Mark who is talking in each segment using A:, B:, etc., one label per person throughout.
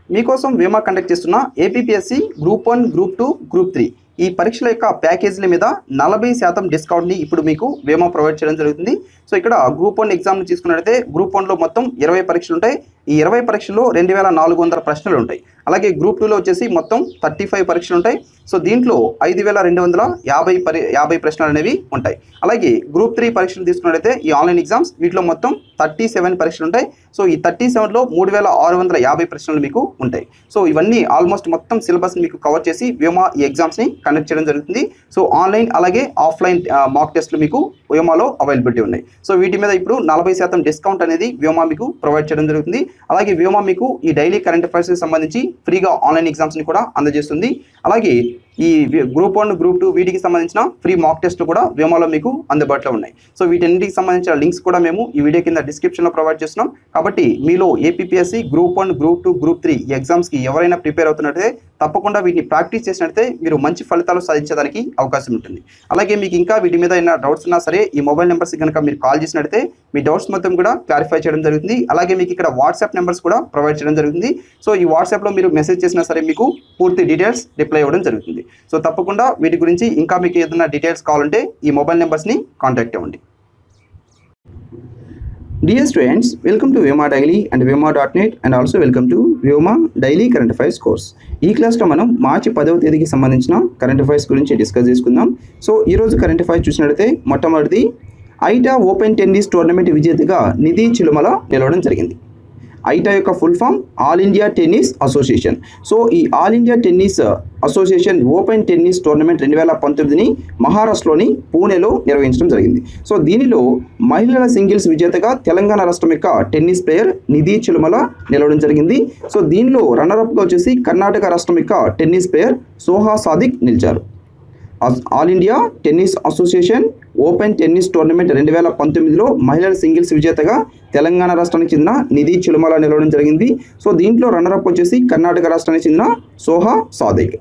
A: మీకోసం వేమా కండక్ట్ చేస్తున్న APPSC group one group two group three ఈ పరీక్షల యొక్క ప్యాకేజీల మీద నలభై శాతం డిస్కౌంట్ని ఇప్పుడు మీకు వేమా ప్రొవైడ్ చేయడం జరుగుతుంది సో ఇక్కడ గ్రూప్ వన్ ఎగ్జామ్ తీసుకున్నట్లయితే గ్రూప్ వన్లో మొత్తం ఇరవై పరీక్షలు ఉంటాయి ఈ ఇరవై పరీక్షల్లో రెండు వేల నాలుగు వందల ప్రశ్నలు ఉంటాయి అలాగే గ్రూప్ టూలో వచ్చేసి మొత్తం థర్టీ ఫైవ్ పరీక్షలు ఉంటాయి సో దీంట్లో ఐదు వేల రెండు వందల యాభై పరి యాభై ప్రశ్నలు అనేవి ఉంటాయి అలాగే గ్రూప్ త్రీ పరీక్షలు తీసుకున్నట్లయితే ఈ ఆన్లైన్ ఎగ్జామ్స్ వీటిలో మొత్తం థర్టీ సెవెన్ పరీక్షలు ఉంటాయి సో ఈ థర్టీ సెవెన్లో మూడు వేల ఆరు వందల యాభై ప్రశ్నలు మీకు ఉంటాయి సో ఇవన్నీ ఆల్మోస్ట్ మొత్తం సిలబస్ మీకు కవర్ చేసి వ్యోమా ఈ ఎగ్జామ్స్ని కండక్ట్ చేయడం జరుగుతుంది సో ఆన్లైన్ అలాగే ఆఫ్లైన్ మాక్ టెస్ట్లు మీకు వ్యోమాలో అవైలబిలిటీ ఉన్నాయి సో వీటి మీద ఇప్పుడు నలభై శాతం డిస్కౌంట్ అనేది వ్యోమా మీకు ప్రొవైడ్ చేయడం జరుగుతుంది అలాగే వ్యోమా మీకు ఈ డైలీ కరెంట్ అఫైర్స్కి సంబంధించి ఫ్రీగా ఆన్లైన్ ఎగ్జామ్స్ని కూడా అందజేస్తుంది అలాగే ఈ గ్రూప్ వన్ గ్రూప్ టూ వీటికి సంబంధించిన ఫ్రీ మాక్ టెస్ట్ కూడా వ్యోమాలో మీకు అందుబాటులో ఉన్నాయి సో వీటన్నిటికి సంబంధించిన లింక్స్ కూడా మేము ఈ వీడియో కింద డిస్క్రిప్షన్లో ప్రొవైడ్ చేస్తున్నాం కాబట్టి మీలో APSC group one group two group three ఈ ఎగ్జామ్స్కి ఎవరైనా ప్రిపేర్ అవుతున్నట్లయితే తప్పకుండా వీటిని ప్రాక్టీస్ చేసినట్లయితే మీరు మంచి ఫలితాలు సాధించడానికి అవకాశం ఉంటుంది అలాగే మీకు ఇంకా వీటి మీద ఏమైనా డౌట్స్ ఉన్నా సరే ఈ మొబైల్ నెంబర్స్ కనుక మీరు కాల్ చేసినట్లయితే మీ డౌట్స్ మొత్తం కూడా క్లారిఫై చేయడం జరుగుతుంది అలాగే మీకు ఇక్కడ వాట్సాప్ నెంబర్స్ కూడా ప్రొవైడ్ చేయడం జరుగుతుంది సో ఈ వాట్సాప్లో మీరు మెసేజ్ చేసినా సరే మీకు పూర్తి డీటెయిల్స్ రిప్లై ఇవ్వడం జరుగుతుంది సో తప్పకుండా వీటి గురించి ఇంకా మీకు ఏదైనా డీటెయిల్స్ కావాలంటే ఈ మొబైల్ నెంబర్స్ని కాంటాక్ట్ అవ్వండి dear students welcome to Vema daily and Vema dot net and also welcome to Vema daily current affairs course ఈ క్లాస్లో మనం మార్చి పదవ తేదీకి సంబంధించిన కరెంట్ అఫైర్స్ గురించి డిస్కస్ చేసుకుందాం సో ఈరోజు కరెంట్ అఫైర్స్ చూసినట్లయితే మొట్టమొదటిది ఐటా ఓపెన్ టెన్నిస్ టోర్నమెంట్ విజేతగా నిధి చిలుమల నిలవడం జరిగింది ఐటా యొక్క full form all India tennis association so ఈ all India tennis association open tennis tournament రెండు వేల పంతొమ్మిదిని మహారాష్ట్రలోని పూణేలో నిర్వహించడం జరిగింది సో దీనిలో మహిళల సింగిల్స్ విజేతగా తెలంగాణ రాష్ట్రం యొక్క టెన్నిస్ ప్లేయర్ నిధి చిలుమల నిలవడం జరిగింది సో దీనిలో రన్నరప్గా వచ్చేసి కర్ణాటక రాష్ట్రం యొక్క టెన్నిస్ ప్లేయర్ సోహా సాదిక్ నిలిచారు all India tennis association open tennis tournament రెండు వేల పంతొమ్మిదిలో మహిళల సింగిల్స్ విజేతగా తెలంగాణ రాష్ట్రానికి చెందిన నిధి చిలుమల నిలవడం జరిగింది సో దీంట్లో రన్నరప్ వచ్చేసి కర్ణాటక రాష్ట్రానికి చెందిన Soha Sadiq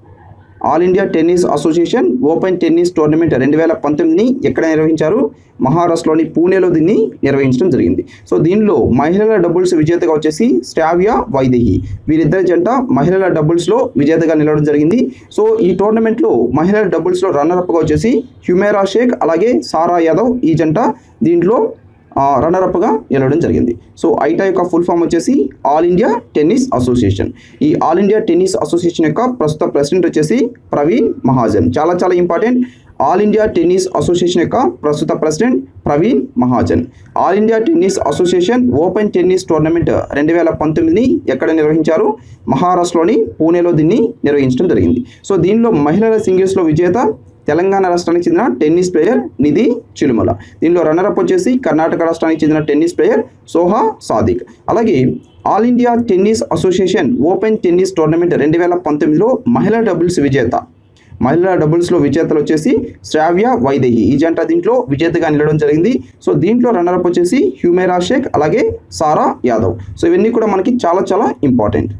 A: all India tennis association open tennis tournament రెండు వేల పంతొమ్మిదిని ఎక్కడ నిర్వహించారు మహారాష్ట్రలోని పూణేలో దీన్ని నిర్వహించడం జరిగింది సో దీనిలో మహిళల డబుల్స్ విజేతగా వచ్చేసి స్టావియా వైదేహి వీరిద్దరి జంట మహిళల డబుల్స్లో విజేతగా నిలవడం జరిగింది సో ఈ టోర్నమెంట్లో మహిళల డబుల్స్లో రన్నర్అప్గా వచ్చేసి హ్యుమేరా షేక్ అలాగే సారా యాదవ్ ఈ జంట దీంట్లో రన్నరప్గా నిలవడం జరిగింది సో ఐటా యొక్క ఫుల్ ఫామ్ వచ్చేసి ఆల్ ఇండియా టెన్నిస్ అసోసియేషన్ ఈ ఆల్ ఇండియా టెన్నిస్ అసోసియేషన్ యొక్క ప్రస్తుత ప్రెసిడెంట్ వచ్చేసి ప్రవీణ్ మహాజన్ చాలా చాలా important all India tennis association యొక్క ప్రస్తుత president Praveen Mahajan all India tennis association open tennis tournament రెండు వేల పంతొమ్మిదిని ఎక్కడ నిర్వహించారు మహారాష్ట్రలోని పూణేలో దీన్ని నిర్వహించడం జరిగింది సో దీనిలో మహిళల సింగిల్స్లో విజేత తెలంగాణ రాష్ట్రానికి చెందిన టెన్నిస్ ప్లేయర్ నిధి చిలుమల దీనిలో రన్నరప్ వచ్చేసి కర్ణాటక రాష్ట్రానికి చెందిన టెన్నిస్ ప్లేయర్ సోహా సాదిక్ అలాగే all India tennis association open tennis tournament రెండు వేల పంతొమ్మిదిలో మహిళా డబుల్స్ విజేత మహిళల డబుల్స్లో విజేతలు వచ్చేసి శ్రావ్య వైదేహి ఈ జంట దీంట్లో విజేతగా నిలవడం జరిగింది సో దీంట్లో రన్నరప్ వచ్చేసి హ్యూమేరా షేక్ అలాగే సారా యాదవ్ సో ఇవన్నీ కూడా మనకి చాలా చాలా important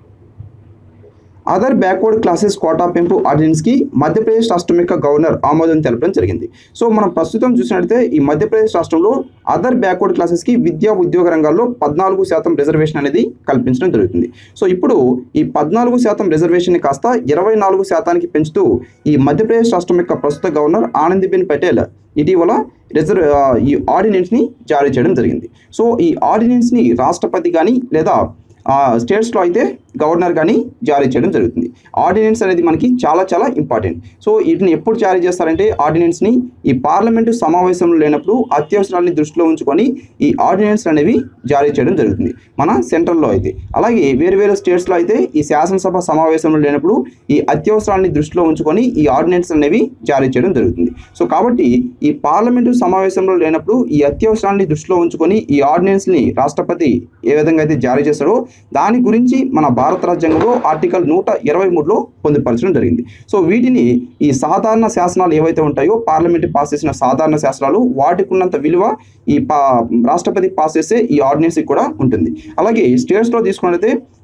A: other backward classes quota పెంపు ఆర్డినెన్స్కి మధ్యప్రదేశ్ రాష్ట్రం యొక్క గవర్నర్ ఆమోదం తెలపడం జరిగింది సో మనం ప్రస్తుతం చూసినట్లయితే ఈ మధ్యప్రదేశ్ రాష్ట్రంలో అదర్ బ్యాక్వర్డ్ క్లాసెస్కి విద్యా ఉద్యోగ రంగాల్లో పద్నాలుగు శాతం రిజర్వేషన్ అనేది కల్పించడం జరుగుతుంది సో ఇప్పుడు ఈ పద్నాలుగు శాతం రిజర్వేషన్ కాస్త ఇరవై నాలుగు శాతానికి పెంచుతూ ఈ మధ్యప్రదేశ్ రాష్ట్రం యొక్క ప్రస్తుత గవర్నర్ ఆనందీబెన్ పటేల్ ఇటీవల రిజర్వ్ ఈ ఆర్డినెన్స్ని జారీ చేయడం జరిగింది సో ఈ ఆర్డినెన్స్ని రాష్ట్రపతి కానీ లేదా స్టేట్స్లో అయితే గవర్నర్ కానీ జారీ చేయడం జరుగుతుంది ఆర్డినెన్స్ అనేది మనకి చాలా చాలా ఇంపార్టెంట్ సో వీటిని ఎప్పుడు జారీ చేస్తారంటే ఆర్డినెన్స్ని ఈ పార్లమెంటు సమావేశంలో లేనప్పుడు అత్యవసరాన్ని దృష్టిలో ఉంచుకొని ఈ ఆర్డినెన్స్ అనేవి జారీ చేయడం జరుగుతుంది మన సెంట్రల్లో అయితే అలాగే వేరు వేరు స్టేట్స్లో అయితే ఈ శాసనసభ సమావేశంలో లేనప్పుడు ఈ అత్యవసరాన్ని దృష్టిలో ఉంచుకొని ఈ ఆర్డినెన్స్ అనేవి జారీ చేయడం జరుగుతుంది సో కాబట్టి ఈ పార్లమెంటు సమావేశంలో లేనప్పుడు ఈ అత్యవసరాన్ని దృష్టిలో ఉంచుకొని ఈ ఆర్డినెన్స్ని రాష్ట్రపతి ఏ విధంగా అయితే జారీ చేస్తారో దాని గురించి మన భారత రాజ్యాంగంలో ఆర్టికల్ నూట ఇరవై మూడులో పొందుపరచడం జరిగింది సో వీటిని ఈ సాధారణ శాసనాలు ఏవైతే ఉంటాయో పార్లమెంట్ పాస్ చేసిన సాధారణ శాసనాలు వాటికి ఉన్నంత విలువ ఈ పా రాష్ట్రపతి పాస్ చేసే ఈ ఆర్డినెన్స్ కూడా ఉంటుంది అలాగే స్టేట్స్లో తీసుకున్నట్లయితే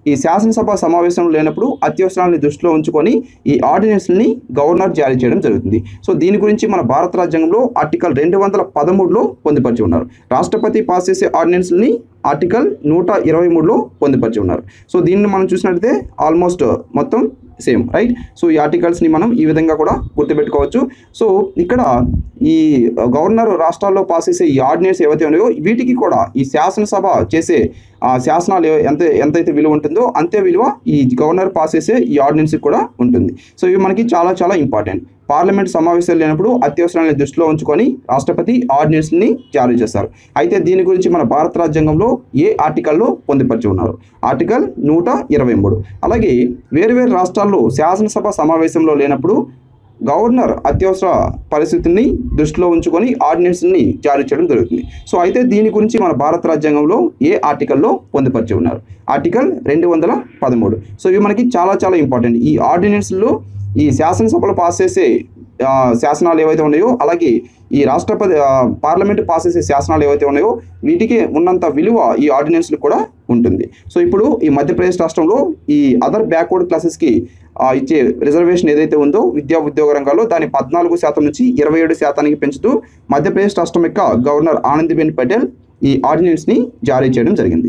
A: ఈ శాసనసభ సమావేశం లేనప్పుడు అత్యవసరాన్ని దృష్టిలో ఉంచుకొని ఈ ఆర్డినెన్స్ని గవర్నర్ జారీ చేయడం జరుగుతుంది సో దీని గురించి మన భారత రాజ్యాంగంలో ఆర్టికల్ రెండు వందల పదమూడులో పొందుపరిచి ఉన్నారు రాష్ట్రపతి పాస్ చేసే ఆర్డినెన్స్ని ఆర్టికల్ నూట ఇరవై మూడులో పొందుపరిచి ఉన్నారు సో దీన్ని మనం చూసినట్లయితే ఆల్మోస్ట్ మొత్తం సేమ్ రైట్ సో ఈ ఆర్టికల్స్ని మనం ఈ విధంగా కూడా గుర్తుపెట్టుకోవచ్చు సో ఇక్కడ ఈ గవర్నర్ రాష్ట్రాల్లో పాస్ చేసే ఈ ఆర్డినెన్స్ ఏవైతే ఉన్నాయో వీటికి కూడా ఈ శాసనసభ చేసే ఆ శాసనాలు ఏ- ఎంత ఎంతైతే విలువ ఉంటుందో అంతే విలువ ఈ గవర్నర్ పాస్ చేసే ఈ ఆర్డినెన్స్కి కూడా ఉంటుంది సో ఇవి మనకి చాలా చాలా ఇంపార్టెంట్ పార్లమెంట్ సమావేశాలు లేనప్పుడు అత్యవసరాన్ని దృష్టిలో ఉంచుకొని రాష్ట్రపతి ఆర్డినెన్స్ని జారీ చేస్తారు అయితే దీని గురించి మన భారత రాజ్యాంగంలో ఏ ఆర్టికల్లో పొందుపరిచి ఉన్నారు ఆర్టికల్ నూట ఇరవై మూడు అలాగే వేరువేరు రాష్ట్రాల్లో శాసనసభ సమావేశంలో లేనప్పుడు గవర్నర్ అత్యవసర పరిస్థితిని దృష్టిలో ఉంచుకొని ఆర్డినెన్స్ని జారీ చేయడం జరుగుతుంది సో అయితే దీని గురించి మన భారత రాజ్యాంగంలో ఏ ఆర్టికల్లో పొందుపరిచి ఉన్నారు ఆర్టికల్ రెండు వందల పదమూడు సో ఇవి మనకి చాలా చాలా ఇంపార్టెంట్ ఈ ఆర్డినెన్స్లో ఈ శాసనసభలో పాస్ చేసే ఆ, శాసనాలు ఏవైతే ఉన్నాయో అలాగే ఈ రాష్ట్రపతి ఆ, పార్లమెంట్ పాస్ చేసే శాసనాలు ఏవైతే ఉన్నాయో వీటికి ఉన్నంత విలువ ఈ ఆర్డినెన్స్లు కూడా ఉంటుంది సో ఇప్పుడు ఈ మధ్యప్రదేశ్ రాష్ట్రంలో ఈ అదర్ బ్యాక్వర్డ్ క్లాసెస్కి ఆ, ఇచ్చే రిజర్వేషన్ ఏదైతే ఉందో విద్యా ఉద్యోగ రంగాల్లో దాన్ని పద్నాలుగు శాతం నుంచి ఇరవై ఏడు శాతానికి పెంచుతూ మధ్యప్రదేశ్ రాష్ట్రం యొక్క గవర్నర్ ఆనందీబెన్ పటేల్ ఈ ఆర్డినెన్స్ని జారీ చేయడం జరిగింది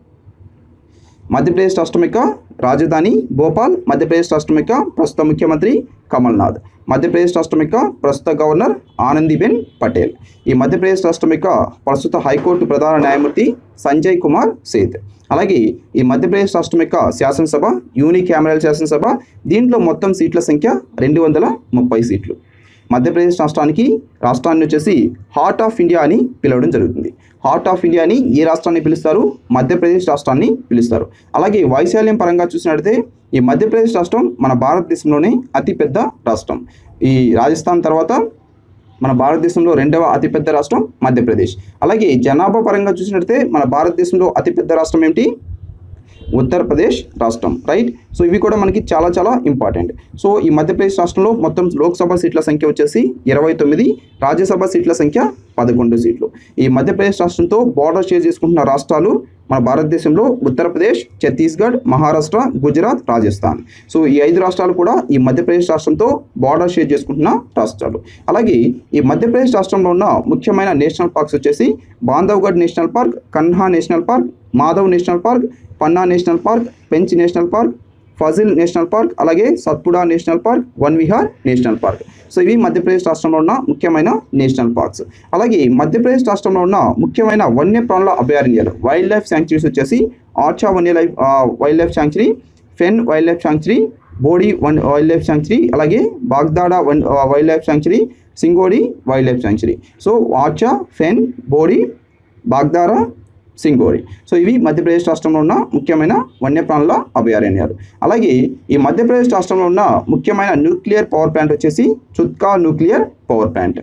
A: మధ్యప్రదేశ్ రాష్ట్రం యొక్క రాజధాని భోపాల్ మధ్యప్రదేశ్ రాష్ట్రం యొక్క ప్రస్తుత ముఖ్యమంత్రి కమల్నాథ్ మధ్యప్రదేశ్ రాష్ట్రం యొక్క ప్రస్తుత గవర్నర్ ఆనందీబెన్ పటేల్ ఈ మధ్యప్రదేశ్ రాష్ట్రం యొక్క ప్రస్తుత హైకోర్టు ప్రధాన న్యాయమూర్తి సంజయ్ కుమార్ సేత్ అలాగే ఈ మధ్యప్రదేశ్ రాష్ట్రం యొక్క శాసనసభ యూని క్యామరల్ శాసనసభ దీంట్లో మొత్తం సీట్ల సంఖ్య రెండు వందల ముప్పై సీట్లు మధ్యప్రదేశ్ రాష్ట్రానికి రాష్ట్రాన్ని వచ్చేసి హార్ట్ ఆఫ్ ఇండియా అని పిలవడం జరుగుతుంది హార్ట్ ఆఫ్ ఇండియా అని ఏ రాష్ట్రాన్ని పిలుస్తారు మధ్యప్రదేశ్ రాష్ట్రాన్ని పిలుస్తారు అలాగే వైశాల్యం పరంగా చూసినట్లయితే ఈ మధ్యప్రదేశ్ రాష్ట్రం మన భారతదేశంలోనే అతిపెద్ద రాష్ట్రం ఈ రాజస్థాన్ తర్వాత మన భారతదేశంలో రెండవ అతిపెద్ద రాష్ట్రం మధ్యప్రదేశ్ అలాగే జనాభా పరంగా చూసినట్లయితే మన భారతదేశంలో అతిపెద్ద రాష్ట్రం ఏంటి ఉత్తరప్రదేశ్ రాష్ట్రం రైట్ సో ఇవి కూడా మనకి చాలా చాలా ఇంపార్టెంట్ సో ఈ మధ్యప్రదేశ్ రాష్ట్రంలో మొత్తం లోక్సభ సీట్ల సంఖ్య వచ్చేసి ఇరవై తొమ్మిది రాజ్యసభ సీట్ల సంఖ్య పదకొండు సీట్లు ఈ మధ్యప్రదేశ్ రాష్ట్రంతో బార్డర్ షేర్ చేసుకుంటున్న రాష్ట్రాలు మన భారతదేశంలో ఉత్తరప్రదేశ్ ఛత్తీస్గఢ్ మహారాష్ట్ర గుజరాత్ రాజస్థాన్ సో ఈ ఐదు రాష్ట్రాలు కూడా ఈ మధ్యప్రదేశ్ రాష్ట్రంతో బార్డర్ షేర్ చేసుకుంటున్న రాష్ట్రాలు అలాగే ఈ మధ్యప్రదేశ్ రాష్ట్రంలో ఉన్న ముఖ్యమైన నేషనల్ పార్క్స్ వచ్చేసి Bandhavgarh national park Kanha national park Madhav national park Panna national park Pench national park fossil national park అలాగే Satpura national park Van Vihar national park so ఇవి మధ్యప్రదేశ్ రాష్ట్రంలో ఉన్న ముఖ్యమైన నేషనల్ పార్క్స్ అలాగే మధ్యప్రదేశ్ రాష్ట్రంలో ఉన్న ముఖ్యమైన వన్యప్రాణుల అభయారణ్యాలు వైల్డ్ లైఫ్ శాంక్చురీస్ వచ్చేసి ఆర్చా వన్య life wild life sanctuary Phen wild life sanctuary Bori వన్ వైల్డ్ లైఫ్ శాంక్చురీ అలాగే బాగ్దాడా వన్ wild life sanctuary Singhori wild life sanctuary so Orchha Phen Bori Bagdara Singhori so ఇవి మధ్యప్రదేశ్ రాష్ట్రంలో ఉన్న ముఖ్యమైన వన్యప్రాణుల అభయారణ్యాలు అలాగే ఈ మధ్యప్రదేశ్ రాష్ట్రంలో ఉన్న ముఖ్యమైన న్యూక్లియర్ పవర్ ప్లాంట్ వచ్చేసి Chutka nuclear power plant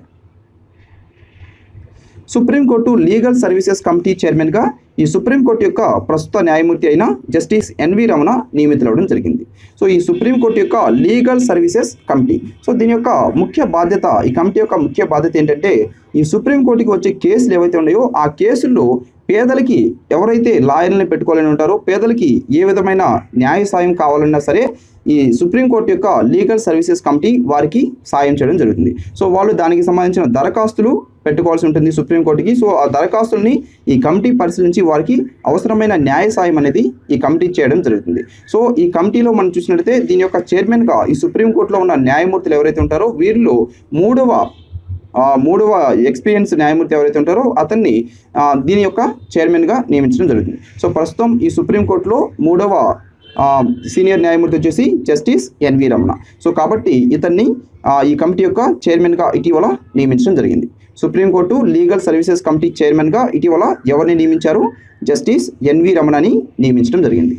A: supreme court legal services committee చైర్మన్గా ఈ సుప్రీంకోర్టు యొక్క ప్రస్తుత న్యాయమూర్తి అయిన జస్టిస్ ఎన్వి రమణ నియమితులవడం జరిగింది సో ఈ సుప్రీంకోర్టు యొక్క లీగల్ సర్వీసెస్ కమిటీ సో దీని యొక్క ముఖ్య బాధ్యత ఈ కమిటీ యొక్క ముఖ్య బాధ్యత ఏంటంటే ఈ సుప్రీంకోర్టుకి వచ్చే కేసులు ఏవైతే ఉన్నాయో ఆ కేసుల్లో పేదలకి ఎవరైతే లాయర్ని పెట్టుకోవాలని ఉంటారో పేదలకి ఏ విధమైన న్యాయ సాయం కావాలన్నా సరే ఈ సుప్రీంకోర్టు యొక్క లీగల్ సర్వీసెస్ కమిటీ వారికి సాయం చేయడం జరుగుతుంది సో వాళ్ళు దానికి సంబంధించిన దరఖాస్తులు పెట్టుకోవాల్సి ఉంటుంది సుప్రీంకోర్టుకి సో ఆ దరఖాస్తుల్ని ఈ కమిటీ పరిశీలించి వారికి అవసరమైన న్యాయ సాయం అనేది ఈ కమిటీ చేయడం జరుగుతుంది సో ఈ కమిటీలో మనం చూసినట్లయితే దీని యొక్క చైర్మన్గా ఈ సుప్రీంకోర్టులో ఉన్న న్యాయమూర్తులు ఎవరైతే ఉంటారో వీరిలో మూడవ ఆ, మూడవ ఎక్స్పీరియన్స్ న్యాయమూర్తి ఎవరైతే ఉంటారో అతన్ని ఆ, దీని యొక్క చైర్మన్గా నియమించడం జరుగుతుంది సో ప్రస్తుతం ఈ సుప్రీంకోర్టులో మూడవ ఆ, సీనియర్ న్యాయమూర్తి వచ్చేసి జస్టిస్ ఎన్వి రమణ సో కాబట్టి ఇతన్ని ఆ, ఈ కమిటీ యొక్క చైర్మన్గా ఇటీవల నియమించడం జరిగింది సుప్రీంకోర్టు లీగల్ సర్వీసెస్ కమిటీ చైర్మన్గా ఇటీవల ఎవరిని నియమించారు జస్టిస్ ఎన్వి రమణని నియమించడం జరిగింది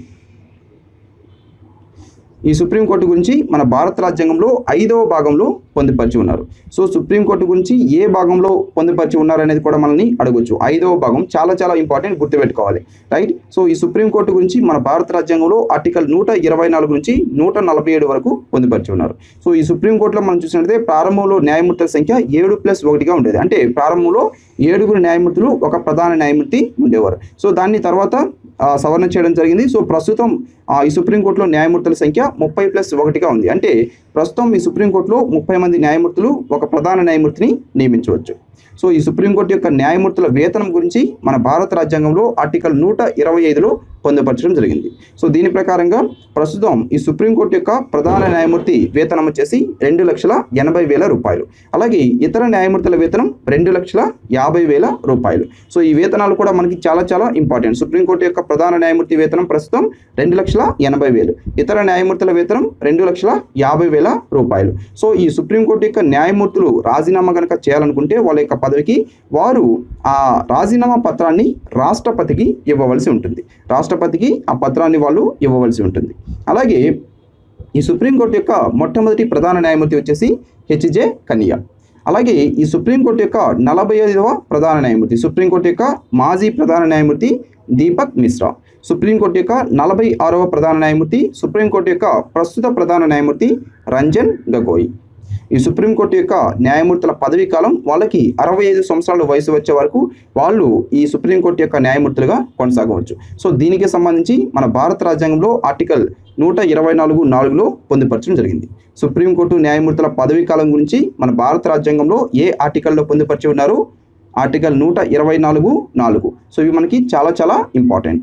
A: ఈ సుప్రీంకోర్టు గురించి మన భారత రాజ్యాంగంలో ఐదవ భాగంలో పొందుపరిచి ఉన్నారు సో సుప్రీంకోర్టు గురించి ఏ భాగంలో పొందుపరిచి ఉన్నారు అనేది కూడా మనల్ని అడగొచ్చు ఐదవ భాగం చాలా చాలా ఇంపార్టెంట్ గుర్తుపెట్టుకోవాలి రైట్ సో ఈ సుప్రీంకోర్టు గురించి మన భారత రాజ్యాంగంలో ఆర్టికల్ నూట ఇరవై నాలుగు నుంచి నూట నలభై ఏడు వరకు పొందుపరిచి ఉన్నారు సో ఈ సుప్రీంకోర్టులో మనం చూసినట్లయితే ప్రారంభంలో న్యాయమూర్తుల సంఖ్య ఏడు ప్లస్ ఒకటిగా ఉండేది అంటే ప్రారంభంలో ఏడుగురు న్యాయమూర్తులు ఒక ప్రధాన న్యాయమూర్తి ఉండేవారు సో దాన్ని తర్వాత ఆ, సవరణ చేయడం జరిగింది సో ప్రస్తుతం ఆ, ఈ సుప్రీంకోర్టులో న్యాయమూర్తుల సంఖ్య ముప్పై ప్లస్ ఒకటిగా ఉంది అంటే ప్రస్తుతం ఈ సుప్రీంకోర్టులో ముప్పై మంది న్యాయమూర్తులు ఒక ప్రధాన న్యాయమూర్తిని నియమించవచ్చు సో ఈ సుప్రీంకోర్టు యొక్క న్యాయమూర్తుల వేతనం గురించి మన భారత రాజ్యాంగంలో ఆర్టికల్ నూట ఇరవై ఐదులో పొందుపరచడం జరిగింది సో దీని ప్రకారంగా ప్రస్తుతం ఈ సుప్రీంకోర్టు యొక్క ప్రధాన న్యాయమూర్తి వేతనం వచ్చేసి రెండు లక్షల ఎనభై వేల రూపాయలు అలాగే ఇతర న్యాయమూర్తుల వేతనం రెండు లక్షల యాభై వేల రూపాయలు సో ఈ వేతనాలు కూడా మనకి చాలా చాలా ఇంపార్టెంట్ సుప్రీంకోర్టు యొక్క ప్రధాన న్యాయమూర్తి వేతనం ప్రస్తుతం రెండు లక్షల ఎనభై వేలు ఇతర న్యాయమూర్తుల వేతనం రెండు లక్షల యాభై వేల రూపాయలు సో ఈ సుప్రీంకోర్టు యొక్క న్యాయమూర్తులు రాజీనామా కనుక చేయాలనుకుంటే వాళ్ళ యొక్క పదవికి వారు ఆ రాజీనామా పత్రాన్ని రాష్ట్రపతికి ఇవ్వవలసి ఉంటుంది రాష్ట్రపతికి ఆ పత్రాన్ని వాళ్ళు ఇవ్వవలసి ఉంటుంది అలాగే ఈ సుప్రీంకోర్టు యొక్క మొట్టమొదటి ప్రధాన న్యాయమూర్తి వచ్చేసి హెచ్జే కనియా అలాగే ఈ సుప్రీంకోర్టు యొక్క నలభై ఐదవ ప్రధాన న్యాయమూర్తి సుప్రీంకోర్టు యొక్క మాజీ ప్రధాన న్యాయమూర్తి దీపక్ మిశ్రా సుప్రీంకోర్టు యొక్క నలభై ఆరవ ప్రధాన న్యాయమూర్తి సుప్రీంకోర్టు యొక్క ప్రస్తుత ప్రధాన న్యాయమూర్తి రంజన్ గగోయ్ ఈ సుప్రీంకోర్టు యొక్క న్యాయమూర్తుల పదవీ కాలం వాళ్ళకి అరవై ఐదు సంవత్సరాల వయసు వచ్చే వరకు వాళ్ళు ఈ సుప్రీంకోర్టు యొక్క న్యాయమూర్తులుగా కొనసాగవచ్చు సో దీనికి సంబంధించి మన భారత రాజ్యాంగంలో ఆర్టికల్ నూట ఇరవై నాలుగు నాలుగులో పొందుపరచడం జరిగింది సుప్రీంకోర్టు న్యాయమూర్తుల పదవీ కాలం గురించి మన భారత రాజ్యాంగంలో ఏ ఆర్టికల్లో పొందుపరిచి ఉన్నారు ఆర్టికల్ నూట ఇరవై నాలుగు నాలుగు సో ఇవి మనకి చాలా చాలా ఇంపార్టెంట్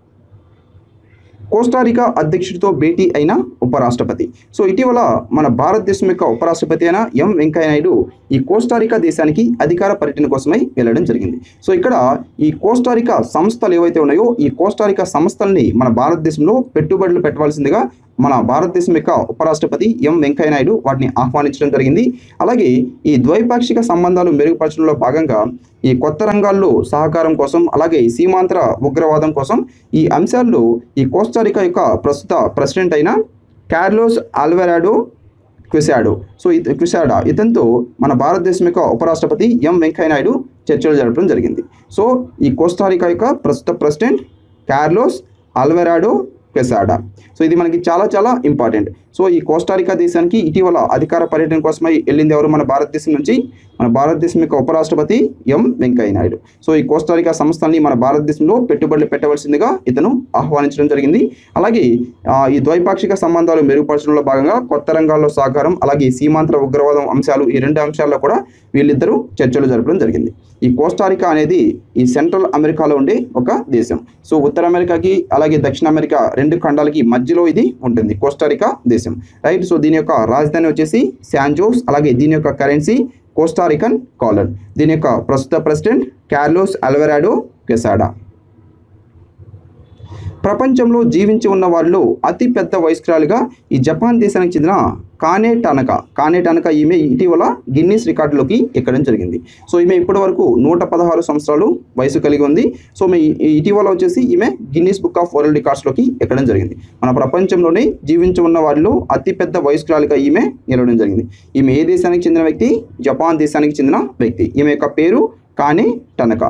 A: కోస్టారికా అధ్యక్షుడితో భేటీ అయిన ఉపరాష్ట్రపతి సో ఇటీవల మన భారతదేశం యొక్క ఉపరాష్ట్రపతి అయిన ఎం వెంకయ్య నాయుడు ఈ కోస్టారికా దేశానికి అధికార పర్యటన కోసమై వెళ్ళడం జరిగింది సో ఇక్కడ ఈ కోస్టారికా సంస్థలు ఏవైతే ఉన్నాయో ఈ కోస్టారికా సంస్థల్ని మన భారతదేశంలో పెట్టుబడులు పెట్టవలసిందిగా మన భారతదేశం యొక్క ఉపరాష్ట్రపతి ఎం వెంకయ్య నాయుడు వాటిని ఆహ్వానించడం జరిగింది అలాగే ఈ ద్వైపాక్షిక సంబంధాలు మెరుగుపరచడంలో భాగంగా ఈ కొత్త రంగాల్లో సహకారం కోసం అలాగే సీమాంతర ఉగ్రవాదం కోసం ఈ అంశాల్లో ఈ కోస్టారికా యొక్క ప్రస్తుత ప్రెసిడెంట్ అయిన కార్లోస్ ఆల్వెరాడో క్విసాడో సో ఇత క్విసాడా ఇతనితో మన భారతదేశం యొక్క ఉపరాష్ట్రపతి ఎం వెంకయ్య నాయుడు చర్చలు జరపడం జరిగింది సో ఈ కోస్టారికా యొక్క ప్రస్తుత president Carlos Alvarado Quesada so ఇది మనకి చాలా చాలా ఇంపార్టెంట్ సో ఈ కోస్టారికా దేశానికి ఇటీవల అధికార పర్యటన కోసమై వెళ్ళింది ఎవరు మన భారతదేశం నుంచి మన భారతదేశం యొక్క ఉపరాష్ట్రపతి ఎం వెంకయ్య నాయుడు సో ఈ కోస్టారికా సంస్థల్ని మన భారతదేశంలో పెట్టుబడులు పెట్టవలసిందిగా ఇతను ఆహ్వానించడం జరిగింది అలాగే ఆ, ఈ ద్వైపాక్షిక సంబంధాలు మెరుగుపరచడంలో భాగంగా కొత్త రంగాల్లో సహకారం అలాగే సీమాంతర ఉగ్రవాదం అంశాలు ఈ రెండు అంశాల్లో కూడా వీళ్ళిద్దరూ చర్చలు జరపడం జరిగింది ఈ కోస్టారికా అనేది ఈ సెంట్రల్ అమెరికాలో ఉండే ఒక దేశం సో ఉత్తర అమెరికాకి అలాగే దక్షిణ అమెరికా రెండు ఖండాలకి మధ్యలో ఇది ఉంటుంది కోస్టారికా దేశం రైట్ సో దీని యొక్క రాజధాని వచ్చేసి శాంజోస్ అలాగే దీని యొక్క కరెన్సీ కోస్టారికన్ కాలర్ దీని యొక్క ప్రస్తుత ప్రెసిడెంట్ కార్లోస్ అల్వెరాడో కెసాడా ప్రపంచంలో జీవించి ఉన్న వారిలో అతి పెద్ద వయస్కురాలుగా ఈ జపాన్ దేశానికి చెందిన కానే టనక కానే టనక ఈమె ఇటీవల గిన్నీస్ రికార్డులోకి ఎక్కడం జరిగింది సో ఈమె ఇప్పటి వరకు నూట పదహారు సంవత్సరాలు వయసు కలిగి ఉంది సో ఈమె ఈ- ఇటీవల వచ్చేసి ఈమె గిన్నీస్ బుక్ ఆఫ్ వరల్డ్ రికార్డ్స్లోకి ఎక్కడం జరిగింది మన ప్రపంచంలోనే జీవించి ఉన్న వారిలో అతి పెద్ద వయస్కురాలుగా ఈమె నిలవడం జరిగింది ఈమె ఏ దేశానికి చెందిన వ్యక్తి జపాన్ దేశానికి చెందిన వ్యక్తి ఈమె యొక్క పేరు కానే టనక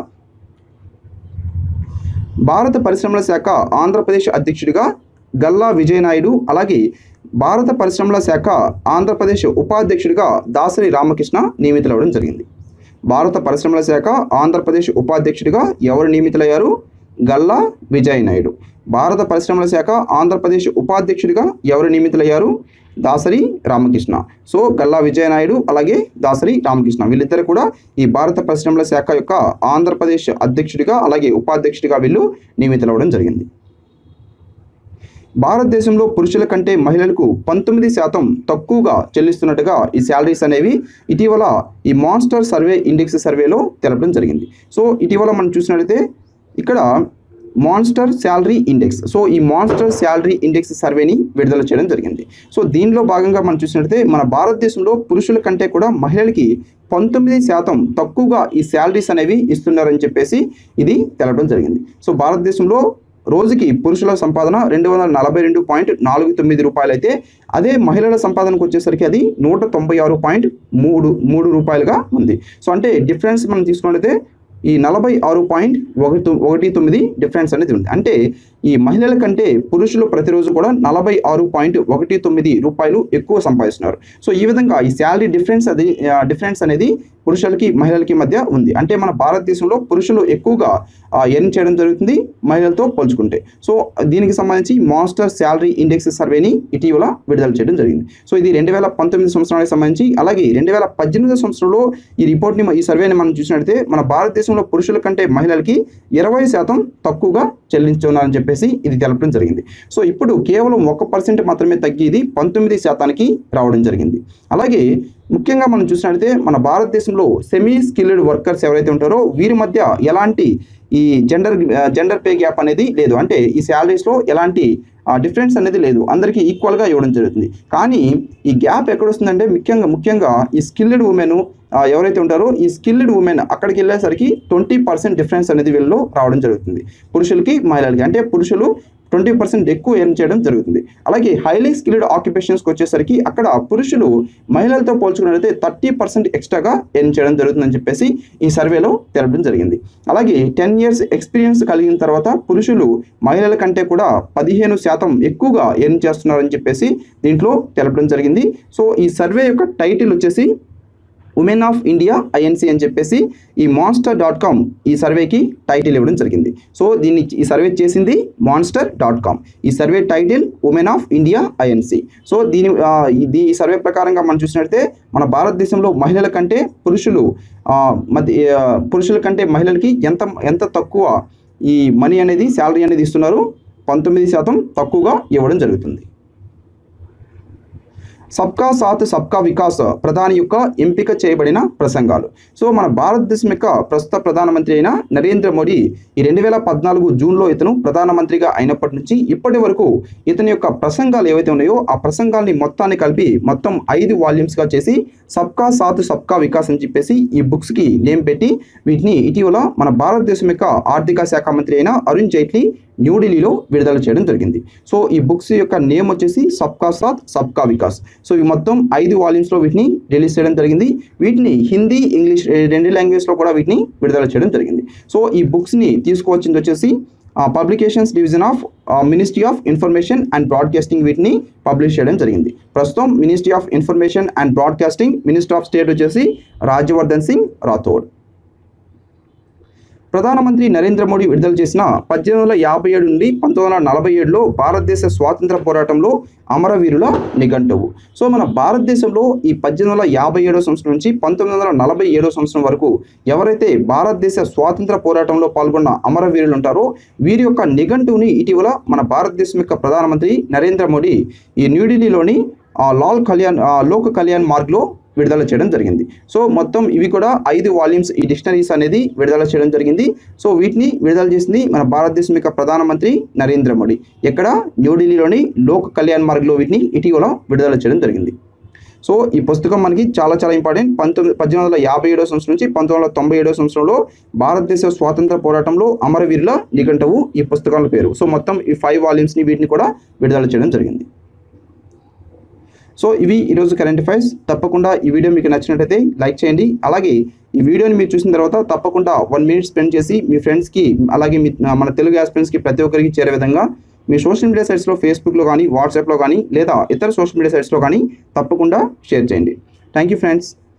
A: భారత పరిశ్రమల శాఖ ఆంధ్రప్రదేశ్ అధ్యక్షుడిగా గల్లా విజయనాయుడు అలాగే భారత పరిశ్రమల శాఖ ఆంధ్రప్రదేశ్ ఉపాధ్యక్షుడిగా దాసరి రామకృష్ణ నియమితులవడం జరిగింది భారత పరిశ్రమల శాఖ ఆంధ్రప్రదేశ్ ఉపాధ్యక్షుడిగా ఎవరు నియమితులయ్యారు గల్లా విజయ్ నాయుడు భారత పరిశ్రమల శాఖ ఆంధ్రప్రదేశ్ ఉపాధ్యక్షుడిగా ఎవరు నియమితులయ్యారు దాసరి రామకృష్ణ సో గల్లా విజయనాయుడు అలాగే దాసరి రామకృష్ణ వీళ్ళిద్దరు కూడా ఈ భారత పరిశ్రమల శాఖ యొక్క ఆంధ్రప్రదేశ్ అధ్యక్షుడిగా అలాగే ఉపాధ్యక్షుడిగా వీళ్ళు నియమితులవడం జరిగింది భారతదేశంలో పురుషుల కంటే మహిళలకు పంతొమ్మిది శాతం తక్కువగా చెల్లిస్తున్నట్టుగా ఈ శాలరీస్ అనేవి ఇటీవల ఈ మాన్స్టర్ సర్వే ఇండెక్స్ సర్వేలో తెలపడం జరిగింది సో ఇటీవల మనం చూసినట్లయితే ఇక్కడ మాన్స్టర్ శాలరీ ఇండెక్స్ సో ఈ మాన్స్టర్ శాలరీ ఇండెక్స్ సర్వేని విడుదల చేయడం జరిగింది సో దీనిలో భాగంగా మనం చూసినట్లయితే మన భారతదేశంలో పురుషుల కంటే కూడా మహిళలకి పంతొమ్మిది శాతం తక్కువగా ఈ శాలరీస్ అనేవి ఇస్తున్నారని చెప్పేసి ఇది తెలపడం జరిగింది సో భారతదేశంలో రోజుకి పురుషుల సంపాదన రెండు వందల నలభై రెండు పాయింట్ నాలుగు తొమ్మిది రూపాయలు అయితే అదే మహిళల సంపాదనకు వచ్చేసరికి అది నూట తొంభై ఆరు పాయింట్ మూడు మూడు రూపాయలుగా ఉంది సో అంటే డిఫరెన్స్ మనం తీసుకున్నట్లయితే ఈ నలభై ఆరు పాయింట్ ఒకటి తొ- ఒకటి తొమ్మిది డిఫరెన్స్ అనేది ఉంది అంటే ఈ మహిళల కంటే పురుషులు ప్రతిరోజు కూడా నలభై ఆరు పాయింట్ ఒకటి తొమ్మిది రూపాయలు ఎక్కువ సంపాదిస్తున్నారు సో ఈ విధంగా ఈ శాలరీ డిఫరెన్స్ అది డిఫరెన్స్ అనేది పురుషులకి మహిళలకి మధ్య ఉంది అంటే మన భారతదేశంలో పురుషులు ఎక్కువగా ఎర్న్ చేయడం జరుగుతుంది మహిళలతో పోల్చుకుంటే సో దీనికి సంబంధించి మాస్టర్ శాలరీ ఇండెక్స్ సర్వేని ఇటీవల విడుదల చేయడం జరిగింది సో ఇది రెండు వేల పంతొమ్మిది సంవత్సరానికి సంబంధించి అలాగే రెండు వేల పద్దెనిమిది సంవత్సరంలో ఈ రిపోర్ట్ని ఈ సర్వేని మనం చూసినట్లయితే మన భారతదేశంలో పురుషుల కంటే మహిళలకి ఇరవై శాతం తక్కువగా చెల్లించున్నారని చెప్పేసి ఇది తెలపడం జరిగింది సో ఇప్పుడు కేవలం ఒక పర్సెంట్ మాత్రమే తగ్గి ఇది పంతొమ్మిది శాతానికి రావడం జరిగింది అలాగే ముఖ్యంగా మనం చూసినట్లయితే మన భారతదేశంలో సెమీ స్కిల్డ్ వర్కర్స్ ఎవరైతే ఉంటారో వీరి మధ్య ఎలాంటి ఈ జెండర్ జెండర్ పే గ్యాప్ అనేది లేదు అంటే ఈ శాలరీస్లో ఎలాంటి డిఫరెన్స్ అనేది లేదు అందరికీ ఈక్వల్గా ఇవ్వడం జరుగుతుంది కానీ ఈ గ్యాప్ ఎక్కడ వస్తుందంటే ముఖ్యంగా ముఖ్యంగా ఈ స్కిల్డ్ ఉమెన్ ఎవరైతే ఉంటారో ఈ స్కిల్డ్ ఉమెన్ అక్కడికి వెళ్ళేసరికి ట్వంటీ పర్సెంట్ డిఫరెన్స్ అనేది వీళ్ళలో రావడం జరుగుతుంది పురుషులకి మహిళలకి అంటే పురుషులు ట్వంటీ పర్సెంట్ ఎక్కువ ఎర్న్ చేయడం జరుగుతుంది అలాగే హైలీ స్కిల్డ్ ఆక్యుపేషన్స్కి వచ్చేసరికి అక్కడ పురుషులు మహిళలతో పోల్చుకున్నట్లయితే థర్టీ పర్సెంట్ ఎక్స్ట్రాగా ఎర్న్ చేయడం జరుగుతుందని చెప్పేసి ఈ సర్వేలో తెలపడం జరిగింది అలాగే టెన్ ఇయర్స్ ఎక్స్పీరియన్స్ కలిగిన తర్వాత పురుషులు మహిళల కంటే కూడా పదిహేను శాతం ఎక్కువగా ఎర్న్ చేస్తున్నారని చెప్పేసి దీంట్లో తెలపడం జరిగింది సో ఈ సర్వే యొక్క టైటిల్ వచ్చేసి ఉమెన్ ఆఫ్ ఇండియా ఐఎన్సి అని చెప్పేసి ఈ మాన్స్టర్ డాట్ కామ్ ఈ సర్వేకి టైటిల్ ఇవ్వడం జరిగింది సో దీన్ని ఈ సర్వే చేసింది మాన్స్టర్ డాట్ కామ్ ఈ survey title women of India INC so దీని ఆ, ఇది ఈ సర్వే ప్రకారంగా మనం చూసినట్లయితే మన భారతదేశంలో మహిళల కంటే పురుషులు ఆ, మధ్య ఆ, పురుషుల కంటే మహిళలకి ఎంత ఎంత తక్కువ ఈ మనీ అనేది శాలరీ అనేది ఇస్తున్నారు పంతొమ్మిది శాతం తక్కువగా ఇవ్వడం జరుగుతుంది సబ్కా సాత్ సబ్కా వికాస్ ప్రధాని యొక్క ఎంపిక చేయబడిన ప్రసంగాలు సో మన భారతదేశం యొక్క ప్రస్తుత ప్రధానమంత్రి అయిన నరేంద్ర మోడీ ఈ రెండు వేల పద్నాలుగు జూన్లో ఇతను ప్రధానమంత్రిగా అయినప్పటి నుంచి ఇప్పటి వరకు ఇతని యొక్క ప్రసంగాలు ఏవైతే ఉన్నాయో ఆ ప్రసంగాల్ని మొత్తాన్ని కలిపి మొత్తం ఐదు వాల్యూమ్స్గా చేసి సబ్కా సాత్ సబ్కా వికాస్ అని చెప్పేసి ఈ బుక్స్కి నేమ్ పెట్టి వీటిని ఇటీవల మన భారతదేశం యొక్క ఆర్థిక శాఖ మంత్రి అయిన అరుణ్ జైట్లీ న్యూఢిల్లీలో విడుదల చేయడం జరిగింది సో ఈ బుక్స్ యొక్క నేమ్ వచ్చేసి సబ్కా సాత్ సబ్కా వికాస్ సో ఇవి మొత్తం ఐదు వాల్యూమ్స్లో వీటిని రిలీజ్ చేయడం జరిగింది వీటిని హిందీ ఇంగ్లీష్ ఏ రెండు లాంగ్వేజ్లో కూడా వీటిని విడుదల చేయడం జరిగింది సో ఈ బుక్స్ని తీసుకువచ్చింది వచ్చేసి publications division of ministry of information and broadcasting వీటిని పబ్లిష్ చేయడం జరిగింది ప్రస్తుతం ministry of information and broadcasting minister of state వచ్చేసి రాజ్యవర్ధన్ సింగ్ రాథోడ్ ప్రధానమంత్రి నరేంద్ర మోడీ విడుదల చేసిన పద్దెనిమిది వందల యాభై ఏడు నుండి పంతొమ్మిది వందల నలభై ఏడులో భారతదేశ స్వాతంత్ర పోరాటంలో అమరవీరుల నిఘంటువు సో మన భారతదేశంలో ఈ పద్దెనిమిది వందల యాభై ఏడో సంవత్సరం నుంచి పంతొమ్మిది వందల నలభై ఏడో సంవత్సరం వరకు ఎవరైతే భారతదేశ స్వాతంత్ర పోరాటంలో పాల్గొన్న అమరవీరులు ఉంటారో వీరి యొక్క నిఘంటువుని ఇటీవల మన భారతదేశం యొక్క ప్రధానమంత్రి నరేంద్ర మోడీ ఈ న్యూఢిల్లీలోని ఆ, లాల్ కళ్యాణ్ ఆ, లోక్ కళ్యాణ్ మార్గ్లో విడుదల చేయడం జరిగింది సో మొత్తం ఇవి కూడా ఐదు వాల్యూమ్స్ ఈ డిక్షనరీస్ అనేది విడుదల చేయడం జరిగింది సో వీటిని విడుదల చేసింది మన భారతదేశం యొక్క ప్రధానమంత్రి నరేంద్ర మోడీ ఎక్కడ న్యూఢిల్లీలోని లోక్ కళ్యాణ్ మార్గ్లో వీటిని ఇటీవల విడుదల చేయడం జరిగింది సో ఈ పుస్తకం మనకి చాలా చాలా ఇంపార్టెంట్ పంతొమ్మిది పద్దెనిమిది వందల యాభై ఏడో సంవత్సరం నుంచి పంతొమ్మిది వందల తొంభై ఏడో సంవత్సరంలో భారతదేశ స్వాతంత్ర పోరాటంలో అమరవీరుల నిఘంటువు ఈ పుస్తకాల పేరు సో మొత్తం ఈ ఫైవ్ వాల్యూమ్స్ని వీటిని కూడా విడుదల చేయడం జరిగింది సో ఇవి ఈరోజు కరెంట్ అఫైర్స్ తప్పకుండా ఈ వీడియో మీకు నచ్చినట్టయితే లైక్ చేయండి అలాగే ఈ వీడియోని మీరు చూసిన తర్వాత తప్పకుండా వన్ మినిట్ స్పెండ్ చేసి మీ ఫ్రెండ్స్కి అలాగే మీ మన తెలుగు యాస్పిరెంట్స్కి ప్రతి ఒక్కరికి చేరే విధంగా మీ సోషల్ మీడియా సైట్స్లో ఫేస్బుక్లో కానీ వాట్సాప్లో కానీ లేదా ఇతర సోషల్ మీడియా సైట్స్లో కానీ తప్పకుండా షేర్ చేయండి థ్యాంక్ యూ ఫ్రెండ్స్